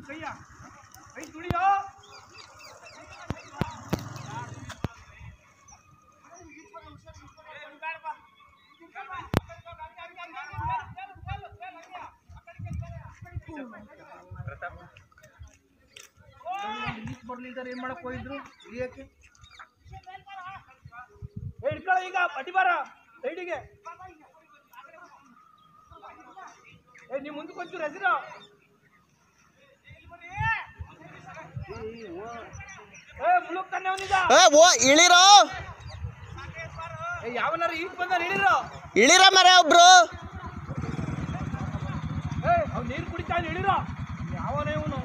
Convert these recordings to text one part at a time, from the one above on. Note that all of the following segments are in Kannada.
ಕೈಯ ಕೈ ತುಳಿಯೋ ಈಚ್ ಬರ್ಲಿಲ್ದಾರೆ ಏನ್ ಮಾಡಕ್ ಹೋಗಿದ್ರು ಇಳಿಯಕ್ಕೆ ಏ ಹಿಡ್ಕೊಳ್ಳೋ ಈಗ ಅಡ್ಡಿ ಬಾರ ಸೈಡಿಗೆ ಏ ನೀವು ಮುಂದಕ್ಕೆ ಒಂಚೂರು ಹೆಸರು ಏ ಮುಳುಗ್ ತಾನೆ ಅವನಿಗ ಏ ಓ ಇಳಿರೋ ಏ ಯಾವನಾರ ಈಟ್ ಬಂದ ಹಿಡಿರೋ ಇಳಿರ ಮರೆ ಒಬ್ರು ಏ ಅವ್ನು ನೀರು ಕುಡಿತಾ ಹಿಡಿರೋ ಯಾವನೇ ಇವನು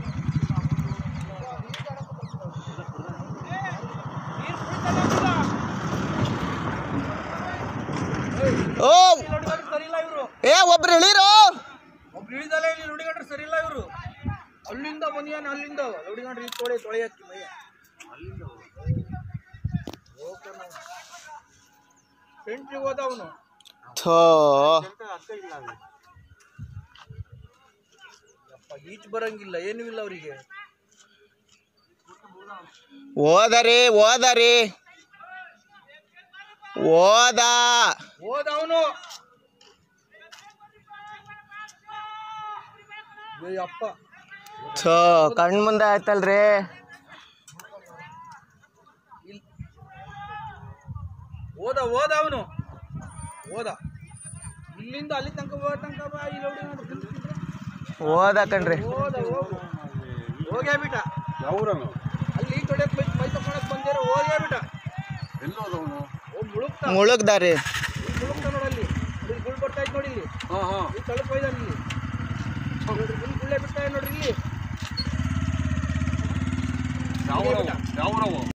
ನೀರು ಕುಡಿತಾನೆ ಓ ನುಡಿಗಟ್ರು ಸರಿ ಇಲ್ಲ ಇವರು ಏ ಒಬ್ರು ಇಳಿರೋ ಒಬ್ರು ಇಳಿದಲ್ಲ ಇಲ್ಲಿ ನುಡಿಗಟ್ರು ಸರಿ ಇಲ್ಲ ಇವರು ಅಲ್ಲಿಂದ ಬಂದಿಯಾನ ಅಲ್ಲಿಂದ ನುಡಿಗಟ್ರು ಇಲ್ಲಿ ತೊಳೆ ತೊಳೆ ಹಚ್ಚಿ ಮೈಯ ಸೆಂಟ್ರಿಗೆ ಹೋದ ಅವನು ಥೋ ಅಪ್ಪ ಈಚ್ ಬರಂಗಿಲ್ಲ ಏನೂ ಇಲ್ಲ ಅವರಿಗೆ ಓದರಿ ಓದರಿ ಓದ ಹೋದ ಅವನು ಅಪ್ಪ ಥೋ ಕಣ್ ಮುಂದೆ ಆಯ್ತಲ್ರಿ ಹೋದ ಹೋದ ಅವನು ಹೋದ ಇಲ್ಲಿಂದ ಅಲ್ಲಿ ತನಕ ಹೋದ ತನಕ ಬಾ ಇಲ್ಲಿ ನೋಡಿ ನೋಡು, ತಿಂದು ತಿಂದ್ರೆ. ಓದ ಕಣ್ರಿ ಹೋದ ಹೋಗು ಹೋಗೇ ಬಿಟ್ಟ ಯಾವ್ರನು ಅಲ್ಲಿ ತೊಡೆಕ್ ಮೈ ಮೈ ತಕೊಳಕ್ ಬಂದಿರೋ ಹೋಗೇ ಬಿಟ್ಟ ಎಲ್ಲೋದವನು ಹೋಗಿ ಮುಳುಗ್ತಾ ಮುಳುಗ್ದಾರಿ ಮುಳುಗ್ತಾ ನೋಡಲ್ಲಿ ಇಲ್ಲಿ ಗುಳ್ ಬರ್ತಾ ಇತ್ತು ನೋಡಿ ಇಲ್ಲಿ ಹಾ ಹಾ ಇಲ್ಲಿ ತಳಕ್ ಹೋಯ್ದಾನ ಇಲ್ಲಿ ನೋಡ್ರಿ ಇಲ್ಲಿ ಗುಳ್ಳೆ ಬಿಡ್ತಾ ನೋಡ್ರಿ ಇಲ್ಲಿ ಯಾವ್ರವ ಯಾವ್ರವ